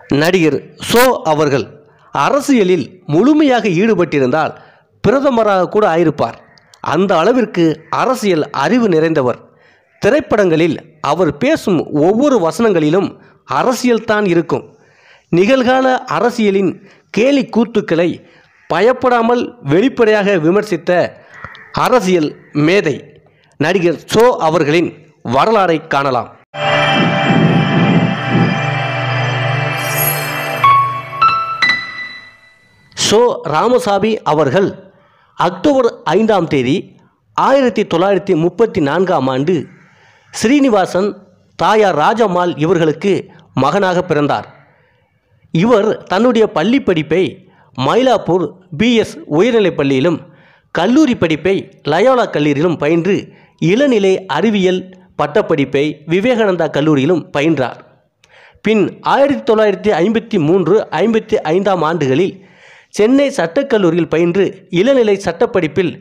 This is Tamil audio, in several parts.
நடிகர் சோ அவர்கள் அரசியலில் முழுமையாக ஈடுபட்டிருந்தால் பிரதமராக கூட ஆயிருப்பார் அந்த அளவிற்கு அரசியல் அறிவு நிறைந்தவர் திரைப்படங்களில் அவர் பேசும் ஒவ்வொரு வசனங்களிலும் அரசியல்தான் இருக்கும் நிகழ்கால அரசியலின் கேலி கூத்துக்களை பயப்படாமல் வெளிப்படையாக விமர்சித்த அரசியல் மேதை நடிகர் சோ அவர்களின் வரலாறை காணலாம் சோ ராமசாமி அவர்கள் அக்டோபர் ஐந்தாம் தேதி ஆயிரத்தி தொள்ளாயிரத்தி முப்பத்தி நான்காம் ஆண்டு ஸ்ரீனிவாசன் தாயார் ராஜம்மாள் இவர்களுக்கு மகனாக பிறந்தார் இவர் தன்னுடைய பள்ளி படிப்பை மயிலாப்பூர் பிஎஸ் உயர்நிலைப் பள்ளியிலும் கல்லூரி படிப்பை லயோலா கல்லூரியிலும் பயின்று இளநிலை அறிவியல் பட்டப்படிப்பை விவேகானந்தா கல்லூரியிலும் பயின்றார் பின் ஆயிரத்தி தொள்ளாயிரத்தி ஐம்பத்தி மூன்று ஐம்பத்தி ஐந்தாம் ஆண்டுகளில் சென்னை சட்டக்கல்லூரியில் பயின்று இளநிலை சட்டப்படிப்பில்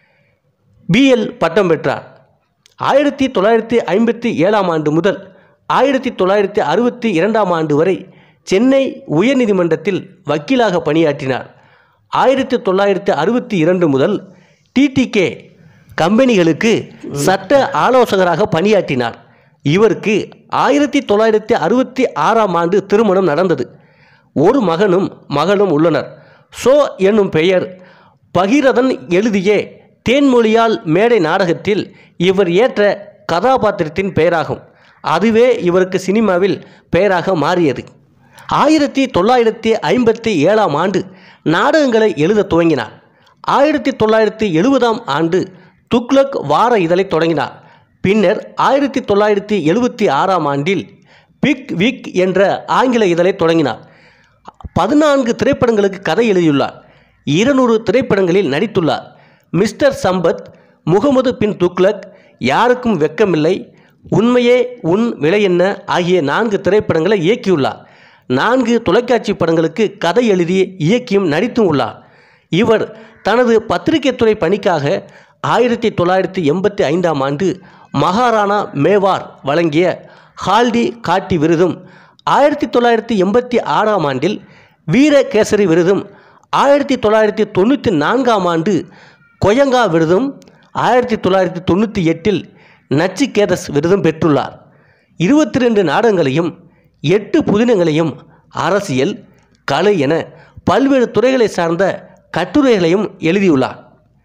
பிஎல் பட்டம் பெற்றார் ஆயிரத்தி தொள்ளாயிரத்தி ஐம்பத்தி ஏழாம் ஆண்டு முதல் ஆயிரத்தி தொள்ளாயிரத்தி அறுபத்தி இரண்டாம் ஆண்டு வரை சென்னை உயர்நீதிமன்றத்தில் வக்கீலாக பணியாற்றினார் ஆயிரத்தி தொள்ளாயிரத்தி அறுபத்தி இரண்டு முதல் டிடிகே கம்பெனிகளுக்கு சட்ட ஆலோசகராக பணியாற்றினார் இவருக்கு ஆயிரத்தி தொள்ளாயிரத்தி அறுபத்தி ஆறாம் ஆண்டு திருமணம் நடந்தது ஒரு மகனும் மகளும் உள்ளனர் சோ என்னும் பெயர் பகீரதன் எழுதிய தேன்மொழியால் மேடை நாடகத்தில் இவர் ஏற்ற கதாபாத்திரத்தின் பெயராகும் அதுவே இவருக்கு சினிமாவில் பெயராக மாறியது ஆயிரத்தி தொள்ளாயிரத்தி ஐம்பத்தி ஏழாம் ஆண்டு நாடகங்களை எழுத துவங்கினார் ஆயிரத்தி தொள்ளாயிரத்தி எழுபதாம் ஆண்டு துக்ளக் வார இதழை தொடங்கினார் பின்னர் ஆயிரத்தி தொள்ளாயிரத்தி எழுபத்தி ஆறாம் ஆண்டில் பிக் விக் என்ற ஆங்கில இதழை தொடங்கினார் பதினான்கு திரைப்படங்களுக்கு கதை எழுதியுள்ளார் இருநூறு திரைப்படங்களில் நடித்துள்ளார் மிஸ்டர் சம்பத் முகமது பின் துக்ளக் யாருக்கும் வெக்கமில்லை உண்மையே உன் விலை என்ன ஆகிய நான்கு திரைப்படங்களை இயக்கியுள்ளார் நான்கு தொலைக்காட்சி படங்களுக்கு கதை எழுதி இயக்கியும் நடித்தும் உள்ளார் இவர் தனது பத்திரிகைத்துறை பணிக்காக ஆயிரத்தி தொள்ளாயிரத்தி எண்பத்தி ஐந்தாம் ஆண்டு மகாராணா மேவார் வழங்கிய ஹால்டி காட்டி விருதும் ஆயிரத்தி தொள்ளாயிரத்தி எண்பத்தி ஆறாம் ஆண்டில் வீரகேசரி விருதும் ஆயிரத்தி தொள்ளாயிரத்தி தொண்ணூற்றி நான்காம் ஆண்டு கொயங்கா விருதும் ஆயிரத்தி தொள்ளாயிரத்தி தொண்ணூற்றி எட்டில் நச்சிகேதஸ் விருதும் பெற்றுள்ளார் இருபத்தி ரெண்டு நாடகங்களையும் எட்டு புதினங்களையும் அரசியல் கலை என பல்வேறு துறைகளை சார்ந்த கட்டுரைகளையும் எழுதியுள்ளார்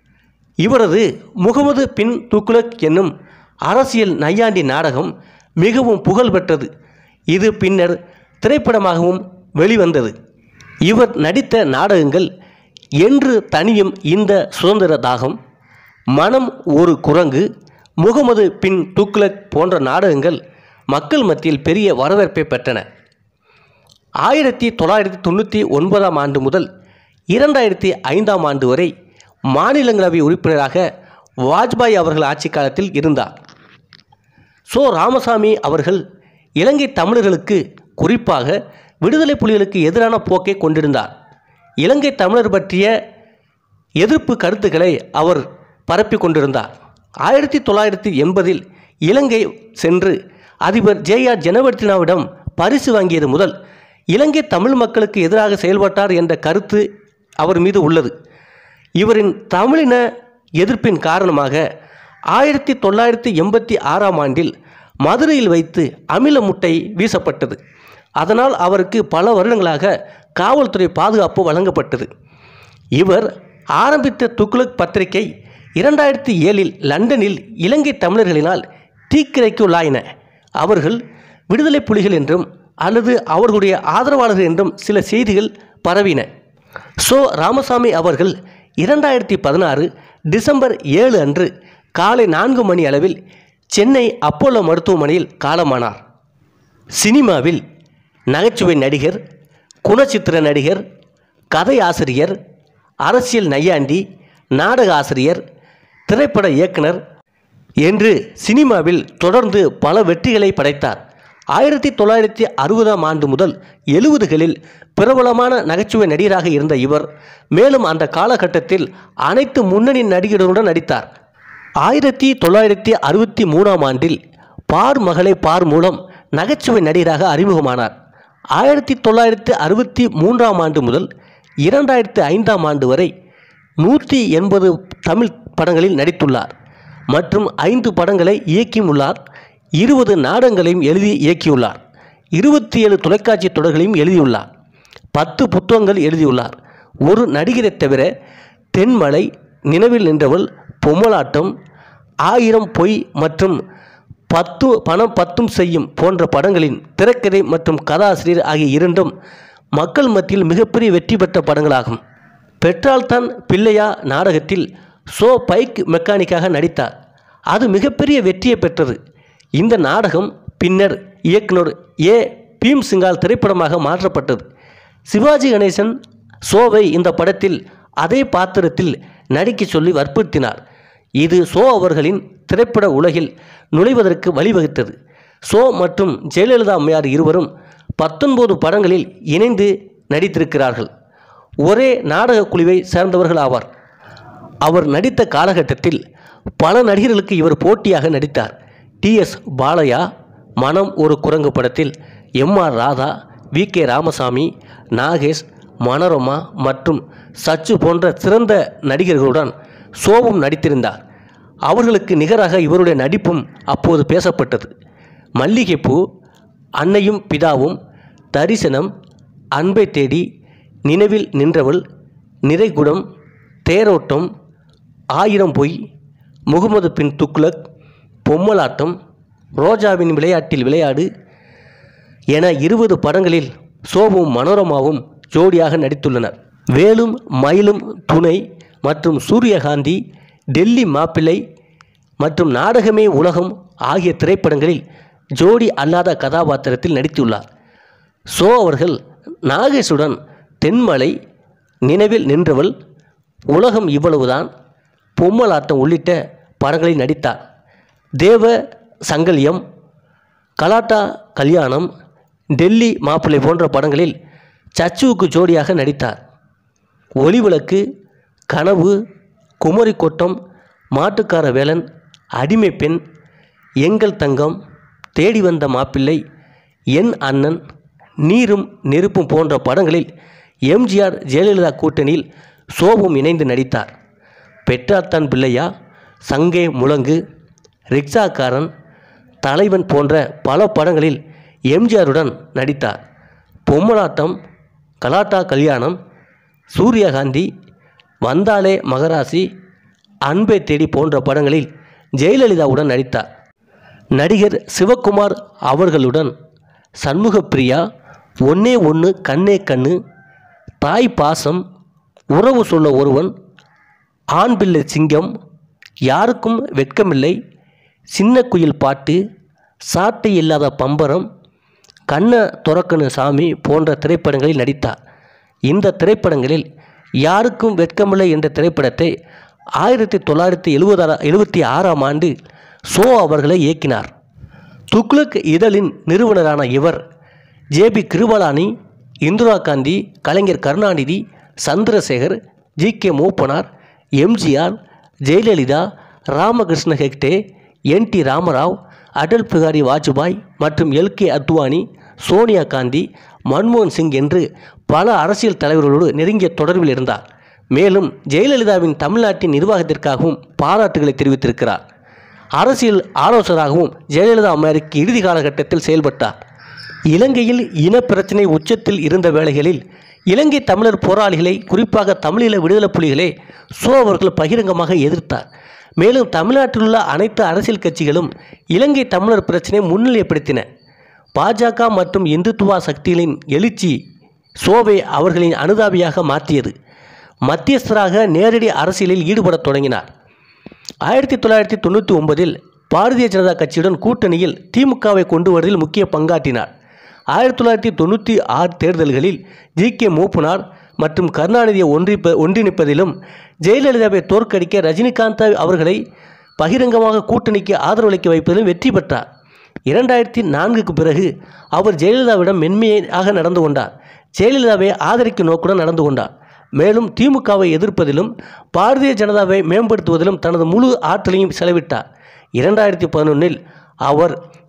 இவரது முகமது பின் துக்ளக் என்னும் அரசியல் நையாண்டி நாடகம் மிகவும் புகழ் பெற்றது இது பின்னர் திரைப்படமாகவும் வெளிவந்தது இவர் நடித்த நாடகங்கள் என்று தனியும் இந்த சுதந்திர தாகம் மனம் ஒரு குரங்கு முகமது பின் துக்ளக் போன்ற நாடகங்கள் மக்கள் மத்தியில் பெரிய வரவேற்பை பெற்றன ஆயிரத்தி தொள்ளாயிரத்தி தொண்ணூற்றி ஒன்பதாம் ஆண்டு முதல் இரண்டாயிரத்தி ஐந்தாம் ஆண்டு வரை மாநிலங்களவை உறுப்பினராக வாஜ்பாய் அவர்கள் ஆட்சி காலத்தில் இருந்தார் சோ ராமசாமி அவர்கள் இலங்கை தமிழர்களுக்கு குறிப்பாக விடுதலை புலிகளுக்கு எதிரான போக்கை கொண்டிருந்தார் இலங்கை தமிழர் பற்றிய எதிர்ப்பு கருத்துக்களை அவர் பரப்பி கொண்டிருந்தார் ஆயிரத்தி தொள்ளாயிரத்தி எண்பதில் இலங்கை சென்று அதிபர் ஜே ஆர் ஜனவர்த்தினாவிடம் பரிசு வாங்கியது முதல் இலங்கை தமிழ் மக்களுக்கு எதிராக செயல்பட்டார் என்ற கருத்து அவர் மீது உள்ளது இவரின் தமிழின எதிர்ப்பின் காரணமாக ஆயிரத்தி தொள்ளாயிரத்தி எண்பத்தி ஆறாம் ஆண்டில் மதுரையில் வைத்து அமில முட்டை வீசப்பட்டது அதனால் அவருக்கு பல வருடங்களாக காவல்துறை பாதுகாப்பு வழங்கப்பட்டது இவர் ஆரம்பித்த துக்ளக் பத்திரிகை இரண்டாயிரத்தி ஏழில் லண்டனில் இலங்கை தமிழர்களினால் தீக்கிரைக்குள்ளாயின அவர்கள் விடுதலை புலிகள் என்றும் அல்லது அவர்களுடைய ஆதரவாளர்கள் என்றும் சில செய்திகள் பரவின சோ ராமசாமி அவர்கள் இரண்டாயிரத்தி பதினாறு டிசம்பர் ஏழு அன்று காலை நான்கு மணி அளவில் சென்னை அப்போலோ மருத்துவமனையில் காலமானார் சினிமாவில் நகைச்சுவை நடிகர் குணச்சித்திர நடிகர் கதை ஆசிரியர் அரசியல் நையாண்டி நாடக ஆசிரியர் திரைப்பட இயக்குனர் என்று சினிமாவில் தொடர்ந்து பல வெற்றிகளை படைத்தார் ஆயிரத்தி தொள்ளாயிரத்தி அறுபதாம் ஆண்டு முதல் எழுபதுகளில் பிரபலமான நகைச்சுவை நடிகராக இருந்த இவர் மேலும் அந்த காலகட்டத்தில் அனைத்து முன்னணி நடிகர்களுடன் நடித்தார் ஆயிரத்தி தொள்ளாயிரத்தி அறுபத்தி மூணாம் ஆண்டில் பார் மகளை பார் மூலம் நகைச்சுவை நடிகராக அறிமுகமானார் ஆயிரத்தி தொள்ளாயிரத்தி அறுபத்தி மூன்றாம் ஆண்டு முதல் இரண்டாயிரத்தி ஐந்தாம் ஆண்டு வரை நூற்றி எண்பது தமிழ் படங்களில் நடித்துள்ளார் மற்றும் ஐந்து படங்களை இயக்கியுள்ளார் இருபது நாடகங்களையும் எழுதி இயக்கியுள்ளார் இருபத்தி ஏழு தொலைக்காட்சி தொடர்களையும் எழுதியுள்ளார் பத்து புத்தகங்கள் எழுதியுள்ளார் ஒரு நடிகரை தவிர தென்மலை நினைவில் நின்றவள் பொம்மலாட்டம் ஆயிரம் பொய் மற்றும் பத்து பணம் பத்தும் செய்யும் போன்ற படங்களின் திரைக்கதை மற்றும் கதாசிரியர் ஆகிய இரண்டும் மக்கள் மத்தியில் மிகப்பெரிய வெற்றி பெற்ற படங்களாகும் பெற்றால்தான் பிள்ளையா நாடகத்தில் சோ பைக் மெக்கானிக்காக நடித்தார் அது மிகப்பெரிய வெற்றியை பெற்றது இந்த நாடகம் பின்னர் இயக்குனர் ஏ பீம் சிங்கால் திரைப்படமாக மாற்றப்பட்டது சிவாஜி கணேசன் சோவை இந்த படத்தில் அதே பாத்திரத்தில் நடிக்க சொல்லி வற்புறுத்தினார் இது சோ அவர்களின் திரைப்பட உலகில் நுழைவதற்கு வழிவகுத்தது சோ மற்றும் ஜெயலலிதா அம்மையார் இருவரும் பத்தொன்பது படங்களில் இணைந்து நடித்திருக்கிறார்கள் ஒரே நாடக குழுவை சேர்ந்தவர்கள் ஆவார் அவர் நடித்த காலகட்டத்தில் பல நடிகர்களுக்கு இவர் போட்டியாக நடித்தார் டிஎஸ் பாலையா மனம் ஒரு குரங்கு படத்தில் M R Radha V K Ramasamy Nagesh Manorama மற்றும் சச்சு போன்ற சிறந்த நடிகர்களுடன் சோவும் நடித்திருந்தார் அவர்களுக்கு நிகராக இவருடைய நடிப்பும் அப்போது பேசப்பட்டது மல்லிகைப்பூ அன்னையும் பிதாவும் தரிசனம் அன்பை தேடி நினைவில் நின்றவள் நிறைகுடம் தேரோட்டம் ஆயிரம் பொய் முகமது பின் துக்ளக் பொம்மலாட்டம் ரோஜாவின் விளையாட்டில் விளையாடு என இருபது படங்களில் சோபும் மனோரமாவும் ஜோடியாக நடித்துள்ளனர் வேலும் மயிலும் துணை மற்றும் சூரியகாந்தி டெல்லி மாப்பிள்ளை மற்றும் நாடகமே உலகம் ஆகிய திரைப்படங்களில் ஜோடி அல்லாத கதாபாத்திரத்தில் நடித்துள்ளார் சோ அவர்கள் நாகேஷுடன் தென்மலை நினைவில் நின்றவள் உலகம் இவ்வளவுதான் பொம்மலாட்டம் உள்ளிட்ட படங்களில் நடித்தார் தேவ சங்கல்யம் கலாட்டா கல்யாணம் டெல்லி மாப்பிள்ளை போன்ற படங்களில் சச்சுவுக்கு ஜோடியாக நடித்தார் ஒளிவிளக்கு கனவு குமரி கோட்டம் மாட்டுக்கார வேலன் அடிமை பெண் எங்கள் தங்கம் தேடி வந்த மாப்பிள்ளை என் அண்ணன் நீரும் நெருப்பும் போன்ற படங்களில் எம்ஜிஆர் ஜெயலலிதா கூட்டணியில் சோபும் இணைந்து நடித்தார் பெற்றாத்தான் பிள்ளையா சங்கே முழங்கு ரிக்ஷாக்காரன் தலைவன் போன்ற பல படங்களில் எம்ஜிஆருடன் நடித்தார் பொம்மலாட்டம் கலாட்டா கல்யாணம் சூரியகாந்தி வந்தாலே மகராசி அன்பை தேடி போன்ற படங்களில் ஜெயலலிதாவுடன் நடித்தார் நடிகர் சிவகுமார் அவர்களுடன் சண்முகப்பிரியா ஒன்னே ஒன்று கண்ணே கண்ணு தாய் பாசம் உறவு சொல்ல ஒருவன் ஆண் பிள்ளை சிங்கம் யாருக்கும் வெட்கமில்லை சின்ன குயில் பாட்டு சாட்டை இல்லாத பம்பரம் கண்ணை துறக்கணு சாமி போன்ற திரைப்படங்களில் நடித்தார் இந்த திரைப்படங்களில் யாருக்கும் வெட்கமில்லை என்ற திரைப்படத்தை ஆயிரத்தி தொள்ளாயிரத்தி எழுபதார எழுபத்தி ஆறாம் ஆண்டு சோ அவர்களை இயக்கினார் துக்ளக் இதழின் நிறுவனரான இவர் JB Kripalani Indira Gandhi Kalaignar Karunanidhi Chandrasekhar G K Moopanar MGR Jayalalithaa Ramakrishna Hegde N T Rama Rao Atal Bihari Vajpayee மற்றும் எல் கே அத்வானி சோனியா காந்தி மன்மோகன் சிங் என்று பல அரசியல் தலைவர்களோடு நெருங்கிய தொடர்பில் இருந்தார் மேலும் ஜெயலலிதாவின் தமிழ்நாட்டின் நிர்வாகத்திற்காகவும் பாராட்டுகளை தெரிவித்திருக்கிறார் அரசியல் ஆலோசகராகவும் ஜெயலலிதா அம்மையாருக்கு இறுதி காலகட்டத்தில் செயல்பட்டார் இலங்கையில் இனப்பிரச்சினை உச்சத்தில் இருந்த வேளைகளில் இலங்கை தமிழர் போராளிகளை குறிப்பாக தமிழீழ விடுதலை புலிகளை சோ அவர்கள் பகிரங்கமாக எதிர்த்தார் மேலும் தமிழ்நாட்டில் உள்ள அனைத்து அரசியல் கட்சிகளும் இலங்கை தமிழர் பிரச்சினை முன்னிலைப்படுத்தின பாஜக மற்றும் இந்துத்துவா சக்திகளின் எழுச்சி சோவை அவர்களின் அனுதாபியாக மாற்றியது மத்தியஸ்தராக நேரடி அரசியலில் ஈடுபடத் தொடங்கினார் ஆயிரத்தி தொள்ளாயிரத்தி தொண்ணூற்றி ஒன்பதில் பாரதிய ஜனதா கட்சியுடன் கூட்டணியில் திமுகவை கொண்டு வருவதில் முக்கிய பங்காற்றினார் ஆயிரத்தி தொள்ளாயிரத்தி தொண்ணூற்றி ஆறு தேர்தல்களில் ஜி கே மூப்பனார் மற்றும் கருணாநிதியை ஒன்றிப்ப ஒன்றிணைப்பதிலும் ஜெயலலிதாவை தோற்கடிக்க ரஜினிகாந்த் அவர்களை பகிரங்கமாக கூட்டணிக்கு ஆதரவளிக்க வைப்பதிலும் வெற்றி பெற்றார் இரண்டாயிரத்தி நான்குக்கு பிறகு அவர் ஜெயலலிதாவிடம் மென்மையாக நடந்து கொண்டார் ஜெயலலிதாவை ஆதரிக்கும் நோக்குடன் நடந்து கொண்டார் மேலும் திமுகவை எதிர்ப்பதிலும் பாரதிய ஜனதாவை மேம்படுத்துவதிலும் தனது முழு ஆற்றலையும் செலவிட்டார் இரண்டாயிரத்தி பதினொன்றில் அவர்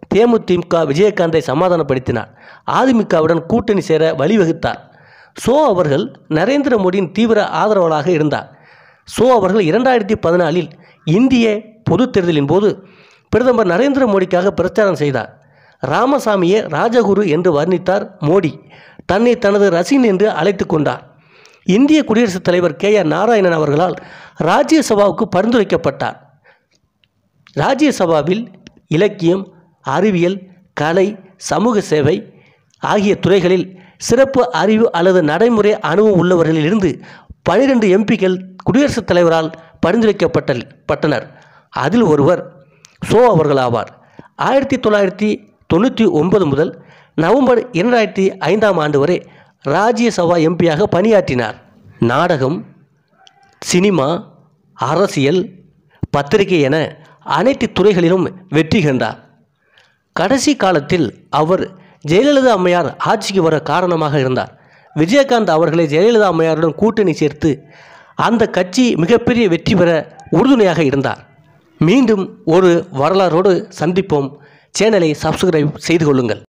தேமுதிக விஜயகாந்தை சமாதானப்படுத்தினார் அதிமுகவுடன் கூட்டணி சேர வழிவகுத்தார் சோ அவர்கள் நரேந்திர மோடியின் தீவிர ஆதரவாளராக இருந்தார் சோ அவர்கள் இரண்டாயிரத்தி பதினாலில் இந்திய பொதுத் தேர்தலின் போது பிரதமர் நரேந்திர மோடிக்காக பிரச்சாரம் செய்தார் ராமசாமியை ராஜகுரு என்று வர்ணித்தார் மோடி தன்னை தனது ரசிகன் என்று அழைத்து கொண்டார் இந்திய குடியரசுத் தலைவர் கே ஆர் நாராயணன் அவர்களால் ராஜ்யசபாவுக்கு பரிந்துரைக்கப்பட்டார் ராஜ்யசபாவில் இலக்கியம் அறிவியல் கலை சமூக சேவை ஆகிய துறைகளில் சிறப்பு அறிவு அல்லது நடைமுறை அனுபவம் உள்ளவர்களிலிருந்து பனிரெண்டு எம்பிக்கள் குடியரசுத் தலைவரால் பரிந்துரைக்கப்பட்ட பட்டனர் அதில் ஒருவர் சோ அவர்கள் ஆவார் ஆயிரத்தி தொள்ளாயிரத்தி தொண்ணூற்றி ஒன்பது முதல் நவம்பர் இரண்டாயிரத்தி ஐந்தாம் ஆண்டு வரை ராஜ்யசபா எம்பியாக பணியாற்றினார் நாடகம் சினிமா அரசியல் பத்திரிகை என அனைத்து துறைகளிலும் வெற்றி கண்டார் கடைசி காலத்தில் அவர் ஜெயலலிதா அம்மையார் ஆட்சிக்கு வர காரணமாக இருந்தார் விஜயகாந்த் அவர்களை ஜெயலலிதா அம்மையாருடன் கூட்டணி சேர்த்து அந்த கட்சி மிகப்பெரிய வெற்றி பெற உறுதுணையாக இருந்தார் மீண்டும் ஒரு வரலாறோடு சந்திப்போம் சேனலை சப்ஸ்கிரைப் செய்து கொள்ளுங்கள்